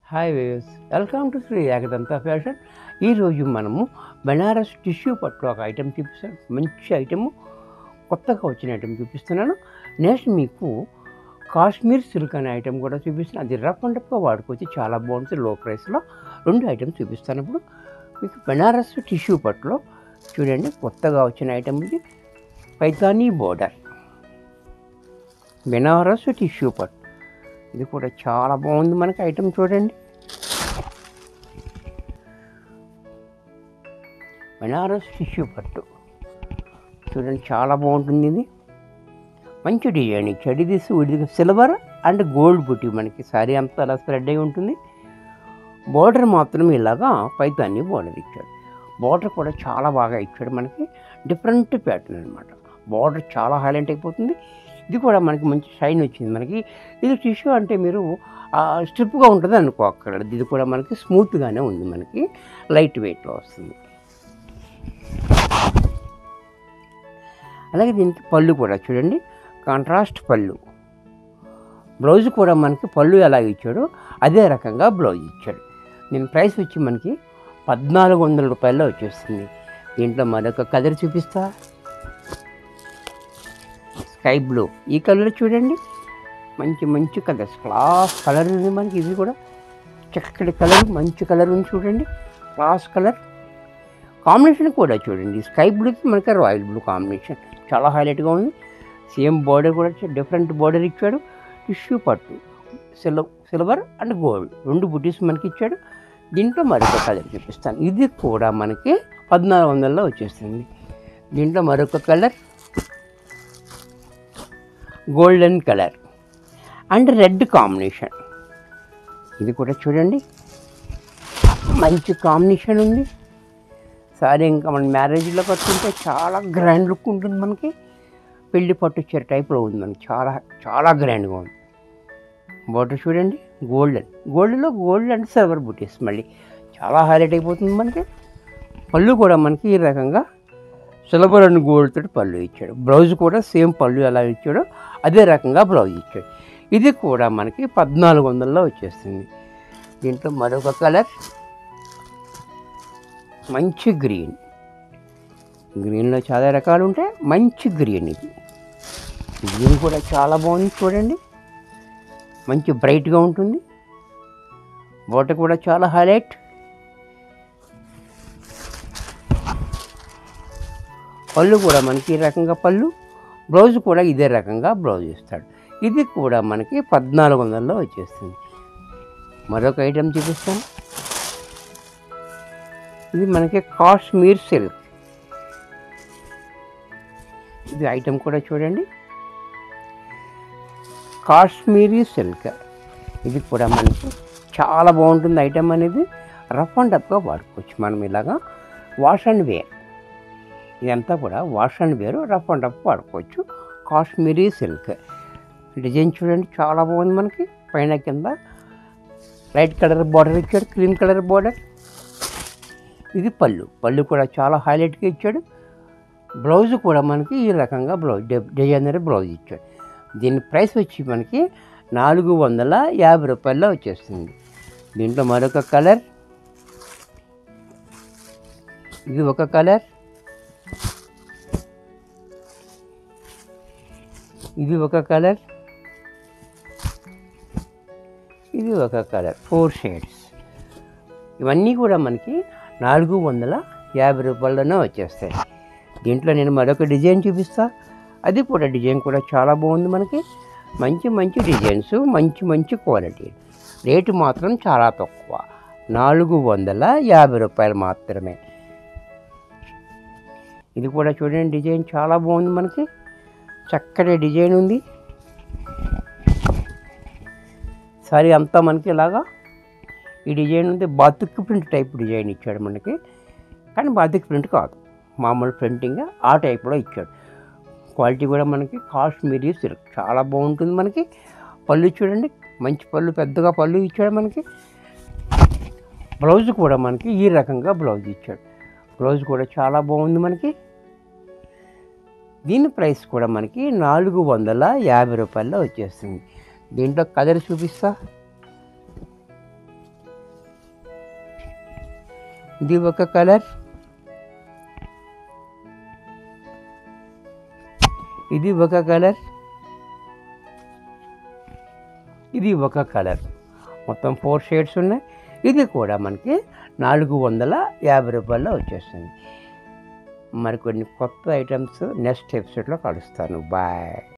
hi waves welcome to Shri Ekadanta fashion ఈరోజు మనము Banaras tissue పట్టు ఒక ఐటెం చూపిస్తాను మంచి ఐటెము కొత్తగా వచ్చిన ఐటెం చూపిస్తున్నాను నెక్స్ట్ మీకు కాశ్మీర్ సిల్క్ అనే ఐటెం కూడా చూపిస్తాను అది రఫ్ అండ్ రఫ్గా వాడుకోవచ్చు చాలా బాగుంటుంది లో ప్రైస్లో రెండు ఐటమ్స్ చూపిస్తాను ఇప్పుడు మీకు బెనారస్ టిష్యూ పట్టులో చూడండి కొత్తగా వచ్చిన ఐటెం ఇది పైతానీ బోర్డర్ బెనారస్ టిష్యూ పట్టు ఇది కూడా చాలా బాగుంది మనకి ఐటెం చూడండి బెనారస్ టిష్యూ పట్టు చూడండి చాలా బాగుంటుంది ఇది మంచి డిజైన్ ఇచ్చాడు ఇది ఇది సిల్వర్ అండ్ గోల్డ్ బుట్టి మనకి సారీ అంతా అలా స్ప్రెడ్ అయి ఉంటుంది బార్డర్ మాత్రం ఇలాగా పైతాన్ని బార్డర్ ఇచ్చాడు బార్డర్ కూడా చాలా బాగా ఇచ్చాడు మనకి డిఫరెంట్ ప్యాటర్న్ అనమాట బార్డర్ చాలా హైలైట్ అయిపోతుంది ఇది కూడా మనకి మంచి షైన్ వచ్చింది మనకి ఇది టిష్యూ అంటే మీరు స్ట్రిప్గా ఉంటుంది అనుకో అక్కడ ఇది కూడా మనకి స్మూత్గానే ఉంది మనకి లైట్ వెయిట్లో వస్తుంది అలాగే దీనికి పళ్ళు కూడా చూడండి కాంట్రాస్ట్ పళ్ళు బ్లౌజ్ కూడా మనకి పళ్ళు ఎలా ఇచ్చాడో అదే రకంగా బ్లౌజ్ ఇచ్చాడు దీని ప్రైస్ వచ్చి మనకి పద్నాలుగు వందల రూపాయల్లో వచ్చేస్తుంది దీంట్లో మరొక కలర్ చూపిస్తా స్కై బ్లూ ఈ కలర్ చూడండి మంచి మంచి కలర్స్ క్లాస్ కలర్ ఉంది మనకి ఇది కూడా చక్కటి కలర్ మంచి కలర్ ఉంది చూడండి క్లాస్ కలర్ కాంబినేషన్ కూడా చూడండి స్కై బ్లూకి మనకి రాయల్ బ్లూ కాంబినేషన్ చాలా హైలైట్గా ఉంది సేమ్ బార్డర్ కూడా డిఫరెంట్ బార్డర్ ఇచ్చాడు టిష్యూ పట్టు సిల్ సిల్వర్ అండ్ గోల్డ్ రెండు బుటీస్ మనకి ఇచ్చాడు దీంట్లో మరొక కలర్ చూపిస్తాను ఇది కూడా మనకి పద్నాలుగు వందల్లో వచ్చేస్తుంది దీంట్లో మరొక colour golden colour and red combination ఇది కూడా చూడండి మంచి కాంబినేషన్ ఉంది సారీ ఇంకా మన మ్యారేజ్లో కట్టుకుంటే చాలా గ్రాండ్ లుక్ ఉంటుంది మనకి పెళ్లి పట్టు చీర టైప్లో ఉంది మనకి చాలా చాలా గ్రాండ్గా ఉంది బార్డర్ చూడండి గోల్డెన్ గోల్డ్లో గోల్డ్ అండ్ సిల్వర్ బుటీస్ మళ్ళీ చాలా హైలైట్ అయిపోతుంది మనకి పళ్ళు కూడా మనకి ఈ రకంగా సిల్వర్ అండ్ గోల్డ్ తోటి పళ్ళు ఇచ్చాడు బ్లౌజ్ కూడా సేమ్ పళ్ళు ఎలా ఇచ్చాడో అదే రకంగా బ్లౌజ్ ఇచ్చాడు ఇది కూడా మనకి పద్నాలుగు వందల్లో వచ్చేస్తుంది దీంట్లో మరొక కలర్ మంచి గ్రీన్ గ్రీన్లో చాలా రకాలు ఉంటాయి మంచి గ్రీన్ ఇది గ్రీన్ కూడా చాలా బాగుంది చూడండి మంచి బ్రైట్గా ఉంటుంది బోట కూడా చాలా హైలైట్ పళ్ళు కూడా మనకి ఈ రకంగా పళ్ళు బ్లౌజ్ కూడా ఇదే రకంగా బ్లౌజ్ ఇస్తాడు ఇది కూడా మనకి పద్నాలుగు వందల్లో వచ్చేస్తుంది మరొక ఐటెం చూపిస్తాను ఇది మనకి కాశ్మీర్ సిల్క్ ఇది ఐటెం కూడా చూడండి కాశ్మీరీ సిల్క్ ఇది కూడా మనకి చాలా బాగుంటుంది ఐటెం అనేది రఫ్ అండ్ టఫ్గా వాడుకోవచ్చు మనం ఇలాగా వాష్ అండ్ వేర్ ఇదంతా కూడా wash and wear rough and tough వాడుకోవచ్చు కాశ్మీరీ సిల్క్ డిజైన్ చూడండి చాలా బాగుంది మనకి పైన కింద లైట్ కలర్ బార్డర్ ఇచ్చాడు క్రీమ్ కలర్ బార్డర్ ఇది పళ్ళు పళ్ళు కూడా చాలా హైలైట్గా ఇచ్చాడు బ్లౌజ్ కూడా మనకి ఈ రకంగా బ్లౌజ్ డిజైనర్ బ్లౌజ్ ఇచ్చాడు దీని ప్రైస్ వచ్చి మనకి నాలుగు వందల యాభై రూపాయల్లో వచ్చేస్తుంది దీంట్లో మరొక కలర్ ఇది ఒక కలర్ ఇది ఒక కలర్ ఇది ఒక కలర్ ఫోర్ షేడ్స్ ఇవన్నీ కూడా మనకి నాలుగు వందల యాభై రూపాయల్లోనే వచ్చేస్తాయి దీంట్లో నేను మరొక డిజైన్ చూపిస్తా అది కూడా డిజైన్ కూడా చాలా బాగుంది మనకి మంచి మంచి డిజైన్స్ మంచి మంచి క్వాలిటీ రేటు మాత్రం చాలా తక్కువ నాలుగు వందల యాభై రూపాయలు మాత్రమే ఇది కూడా చూడండి డిజైన్ చాలా బాగుంది మనకి చక్కటి డిజైన్ ఉంది సారీ అంతా మనకి ఇలాగా ఈ డిజైన్ ఉంది బాతిక్ ప్రింట్ టైప్ డిజైన్ ఇచ్చాడు మనకి కానీ బాతిక్ ప్రింట్ కాదు మామూలు ప్రింటింగ్ ఆ టైప్లో ఇచ్చాడు క్వాలిటీ కూడా మనకి కాశ్మీరీ సిల్క్ చాలా బాగుంటుంది మనకి పళ్ళు చూడండి మంచి పళ్ళు పెద్దగా పళ్ళు ఇచ్చాడు మనకి బ్లౌజ్ కూడా మనకి ఈ రకంగా బ్లౌజ్ ఇచ్చాడు బ్లౌజ్ కూడా చాలా బాగుంది మనకి దీని ప్రైస్ కూడా మనకి నాలుగు వందల యాభై రూపాయల్లో వచ్చేస్తుంది దీంట్లో కలర్ చూపిస్తా ఇది ఒక కలర్ ఇది ఒక కలర్ ఇది ఒక కలర్ మొత్తం ఫోర్ షేడ్స్ ఉన్నాయి ఇది కూడా మనకి నాలుగు వందల యాభై రూపాయల్లో వచ్చేస్తుంది మరికొన్ని కొత్త ఐటమ్స్ నెక్స్ట్ ఎపిసోడ్లో కలుస్తాను బాయ్